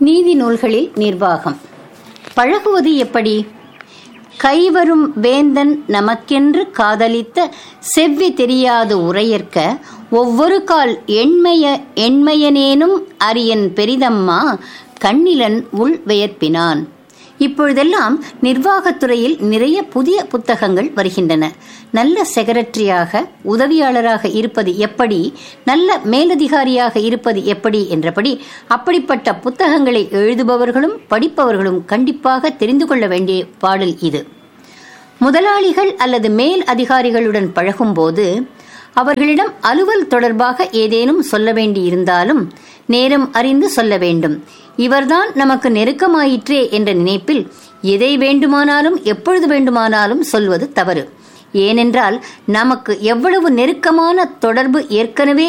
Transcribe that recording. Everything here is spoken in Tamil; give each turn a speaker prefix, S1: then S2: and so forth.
S1: நீதி நூல்களில் நிர்வாகம் பழகுவது எப்படி கைவரும் வேந்தன் நமக்கென்று காதலித்த செவ்வி தெரியாது உரையற்க ஒவ்வொரு கால் எண்மைய எண்மையனேனும் அரியன் பெரிதம்மா கண்ணிலன் உள் வியர்ப்பினான் இப்பொழுதெல்லாம் நிர்வாகத்துறையில் நிறைய புதிய புத்தகங்கள் வருகின்றன நல்ல செக்ரட்டரியாக உதவியாளராக இருப்பது எப்படி நல்ல மேலதிகாரியாக இருப்பது எப்படி என்றபடி அப்படிப்பட்ட புத்தகங்களை எழுதுபவர்களும் படிப்பவர்களும் கண்டிப்பாக தெரிந்து கொள்ள வேண்டிய பாடல் இது முதலாளிகள் அல்லது மேல் அதிகாரிகளுடன் பழகும்போது அவர்களிடம் அலுவல் தொடர்பாக ஏதேனும் சொல்ல வேண்டியிருந்தாலும் நேரம் அறிந்து சொல்ல வேண்டும் இவர்தான் நமக்கு நெருக்கமாயிற்றே என்ற நினைப்பில் எதை வேண்டுமானாலும் எப்பொழுது வேண்டுமானாலும் சொல்வது தவறு ஏனென்றால் நமக்கு எவ்வளவு நெருக்கமான தொடர்பு ஏற்கனவே